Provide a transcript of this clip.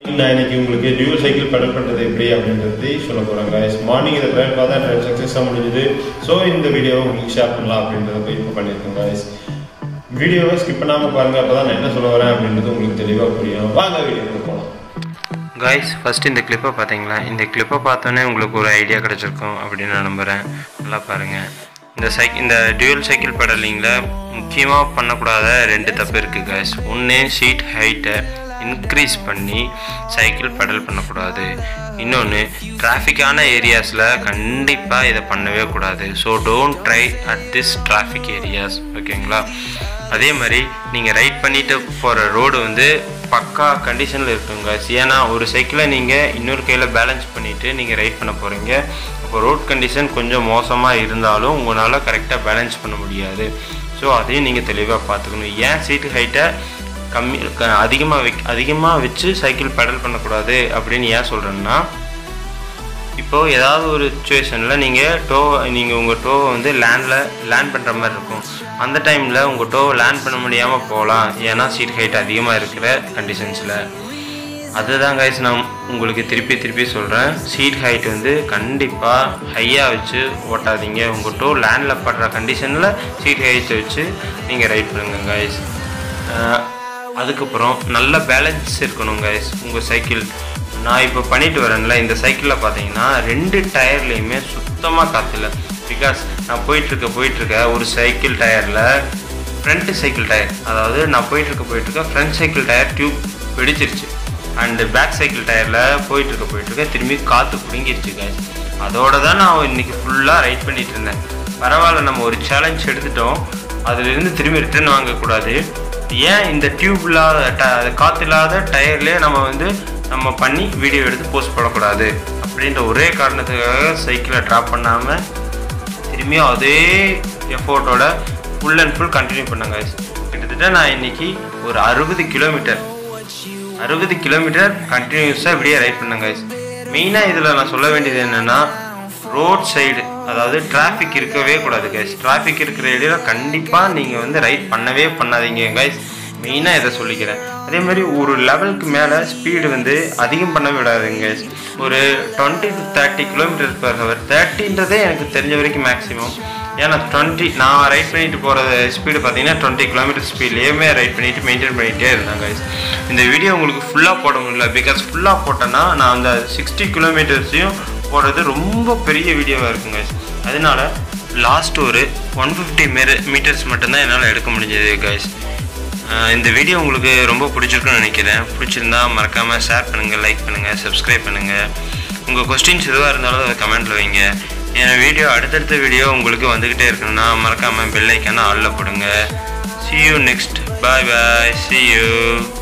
நான் இன்னைக்கு உங்களுக்கு டியூல் சைக்கிள் பெடல் பண்ணுறது எப்படி அப்படின்றது சொல்ல போகிறேன் guys மார்னிங் இதை ட்ரைவ் பார்த்தா ட்ரைவ் சக்ஸஸாக முடிஞ்சுது ஸோ இந்த வீடியோவை உங்களுக்கு ஷேர் பண்ணலாம் அப்படின்றத போய் இப்போ பண்ணியிருக்கேன் guys வீடியோவை ஸ்கிப் பண்ணாமல் பாருங்கள் அப்போ தான் நான் என்ன சொல்ல வரேன் அப்படின்றது உங்களுக்கு தெளிவாக புரியும் வாங்க வீடியோக்கு போகலாம் காய்ஸ் ஃபஸ்ட் இந்த கிளிப்பை பார்த்தீங்களா இந்த கிளிப்பை பார்த்தோன்னே உங்களுக்கு ஒரு ஐடியா கிடச்சிருக்கும் அப்படின்னு நான் நம்புகிறேன் நல்லா பாருங்கள் இந்த சைக் இந்த டியூவல் சைக்கிள் பெடலிங்கில் முக்கியமாக பண்ணக்கூடாத ரெண்டு தப்பு இருக்குது காய்ஸ் ஒன்று சீட் ஹைட்டை இன்க்ரீஸ் பண்ணி சைக்கிள் பெடல் பண்ணக்கூடாது இன்னொன்று டிராஃபிக்கான ஏரியாஸில் கண்டிப்பாக இதை பண்ணவே கூடாது so don't try at this traffic areas ஓகேங்களா அதே மாதிரி நீங்கள் ரைட் பண்ணிட்டு போகிற ரோடு வந்து பக்கா கண்டிஷனில் இருக்குங்க ஏன்னா ஒரு சைக்கிளை நீங்கள் இன்னொரு கையில் பேலன்ஸ் பண்ணிவிட்டு நீங்கள் ரைட் பண்ண போகிறீங்க அப்போ ரோட் கண்டிஷன் கொஞ்சம் மோசமாக இருந்தாலும் உங்களால் கரெக்டாக பேலன்ஸ் பண்ண முடியாது ஸோ அதையும் நீங்கள் தெளிவாக பார்த்துக்கணும் ஏன் சீட்டு ஹைட்டை கம்மி க- அதிகமாக வைக் அதிகமாக வச்சு சைக்கிள் பெடல் பண்ணக்கூடாது அப்படின்னு ஏன் சொல்கிறேன்னா இப்போது ஏதாவது ஒரு சுச்சுவேஷனில் நீங்கள் டோ நீங்கள் உங்கள் டோவை வந்து லேண்டில் லேண்ட் பண்ணுற மாதிரி இருக்கும் அந்த டைமில் உங்கள் டோவை லேண்ட் பண்ண முடியாமல் போகலாம் ஏன்னா சீட் ஹைட் அதிகமாக இருக்கிற கண்டிஷன்ஸில் அதுதான் கைஸ் நான் உங்களுக்கு திருப்பி திருப்பி சொல்கிறேன் சீட் ஹைட் வந்து கண்டிப்பாக ஹையாக வச்சு ஓட்டாதீங்க உங்கள் டோ லேண்டில் படுற கண்டிஷனில் சீட் ஹைட்டை வச்சு நீங்கள் ரைட் பண்ணுங்க கைஸ் அதுக்கப்புறம் நல்ல பேலன்ஸ் இருக்கணும் கைஸ் உங்கள் சைக்கிள் நான் இப்போ பண்ணிட்டு வரேன்ல இந்த சைக்கிளில் பார்த்தீங்கன்னா ரெண்டு டயர்லேயுமே சுத்தமாக காத்துல பிகாஸ் நான் போயிட்டுருக்க போயிட்டுருக்க ஒரு சைக்கிள் டயரில் ஃப்ரண்ட் சைக்கிள் டயர் அதாவது நான் போயிட்டுருக்க போயிட்டுருக்க ஃப்ரண்ட் சைக்கிள் டயர் டியூப் வெடிச்சிருச்சு அண்டு பேக் சைக்கிள் டயரில் போயிட்டுருக்க போயிட்டுருக்க திரும்பி காற்று பிடுங்கிருச்சு guys அதோட தான் நான் இன்னைக்கு ஃபுல்லாக ரைட் பண்ணிட்டு இருந்தேன் பரவாயில்ல நம்ம ஒரு சேலஞ்ச் எடுத்துட்டோம் அதுலேருந்து திரும்பி ரிட்டர்ன் வாங்கக்கூடாது ஏன் இந்த டியூப் இல்லாத ட காற்று இல்லாத டயர்லேயே நம்ம வந்து நம்ம பண்ணி வீடியோ எடுத்து போஸ்ட் பண்ணக்கூடாது அப்படின்ற ஒரே காரணத்துக்காக சைக்கிளை ட்ராப் பண்ணாமல் திரும்பியும் அதே எஃபோர்ட்டோட ஃபுல் அண்ட் ஃபுல் கண்டினியூ பண்ணேங்க கிட்டத்தட்ட நான் இன்னைக்கு ஒரு அறுபது கிலோமீட்டர் அறுபது கிலோமீட்டர் கண்டினியூஸாக இப்படியே ரைட் பண்ணேங்க மெயினாக இதில் நான் சொல்ல வேண்டியது என்னென்னா ரோட் சைடு அதாவது டிராஃபிக் இருக்கவே கூடாது கைஸ் டிராஃபிக் இருக்கிற ஏரியால கண்டிப்பாக நீங்கள் வந்து ரைட் பண்ணவே பண்ணாதீங்க கைஸ் மெயினாக இதை சொல்லிக்கிறேன் அதே மாதிரி ஒரு லெவலுக்கு மேலே ஸ்பீடு வந்து அதிகம் பண்ண விடாதுங்க guys. ஒரு twenty to thirty kilometre per hour தேர்ட்டின்றதே எனக்கு தெரிஞ்ச வரைக்கும் மேக்ஸிமம் ஏன்னா டுவெண்ட்டி நான் ரைட் பண்ணிட்டு போகிற ஸ்பீடு பார்த்தீங்கன்னா டுவெண்ட்டி கிலோமீட்டர் ஸ்பீட்லேயுமே ரைட் பண்ணிட்டு மெயின்டைன் பண்ணிகிட்டே இருந்தேன் guys இந்த வீடியோ உங்களுக்கு ஃபுல்லாக போட முடியல பிகாஸ் ஃபுல்லாக போட்டேன்னா நான் அந்த சிக்ஸ்டி கிலோமீட்டர்ஸையும் போடுறது ரொம்ப பெரிய வீடியோவாக இருக்குங்க guys அதனால லாஸ்ட் ஒரு ஒன் ஃபிஃப்டி மீட்டர்ஸ் மட்டும்தான் என்னால் எடுக்க முடிஞ்சது guys ஆஹ் இந்த வீடியோ உங்களுக்கு ரொம்ப பிடிச்சிருக்குன்னு நினைக்கிறேன் பிடிச்சிருந்தா மறக்காமல் ஷேர் பண்ணுங்கள் லைக் பண்ணுங்கள் சப்ஸ்கிரைப் பண்ணுங்கள் உங்கள் கொஸ்டின்ஸ் எதுவாக இருந்தாலும் அதை கமெண்ட்டில் வைங்க என் வீடியோ அடுத்தடுத்த வீடியோ உங்களுக்கு வந்துக்கிட்டே இருக்கணும்னா மறக்காமல் பெல் ஐக்கான ஆளில் போடுங்க see you next bye bye see you